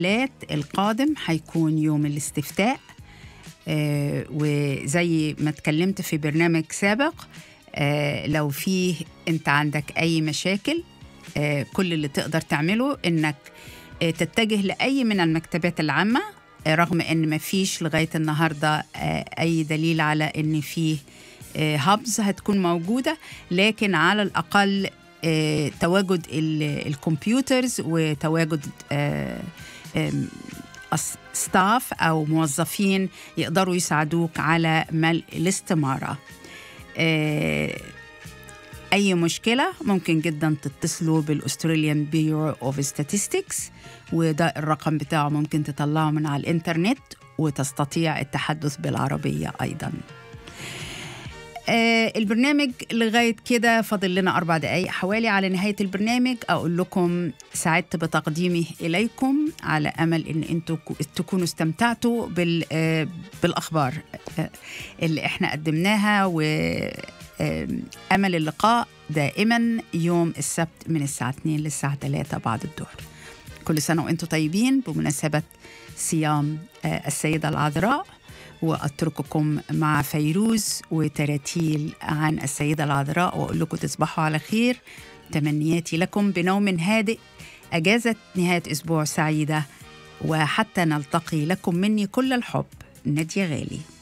القادم هيكون يوم الاستفتاء آه، وزي ما اتكلمت في برنامج سابق آه، لو فيه انت عندك اي مشاكل آه، كل اللي تقدر تعمله انك آه، تتجه لاي من المكتبات العامه آه، رغم ان ما فيش لغايه النهارده آه، اي دليل على ان فيه آه، هابز هتكون موجوده لكن على الاقل آه، تواجد ال- الكمبيوترز وتواجد آه، آم، أص- ستاف او موظفين يقدروا يساعدوك على ملء الاستماره آه، اي مشكله ممكن جدا تتصلوا بالاستراليان بيرو اوف ستاتستكس وده الرقم بتاعه ممكن تطلعه من على الانترنت وتستطيع التحدث بالعربيه ايضا آه البرنامج لغايه كده فاضل لنا اربع دقائق حوالي على نهايه البرنامج اقول لكم سعدت بتقديمي اليكم على امل ان انتم تكونوا استمتعتوا بال آه بالاخبار آه اللي احنا قدمناها و آه، امل اللقاء دائما يوم السبت من الساعه 2 للساعه 3 بعد الظهر كل سنه وانتم طيبين بمناسبه صيام آه، السيده العذراء واترككم مع فيروز وتراتيل عن السيده العذراء واقول لكم تصبحوا على خير تمنياتي لكم بنوم هادئ اجازه نهايه اسبوع سعيده وحتى نلتقي لكم مني كل الحب ناديه غالي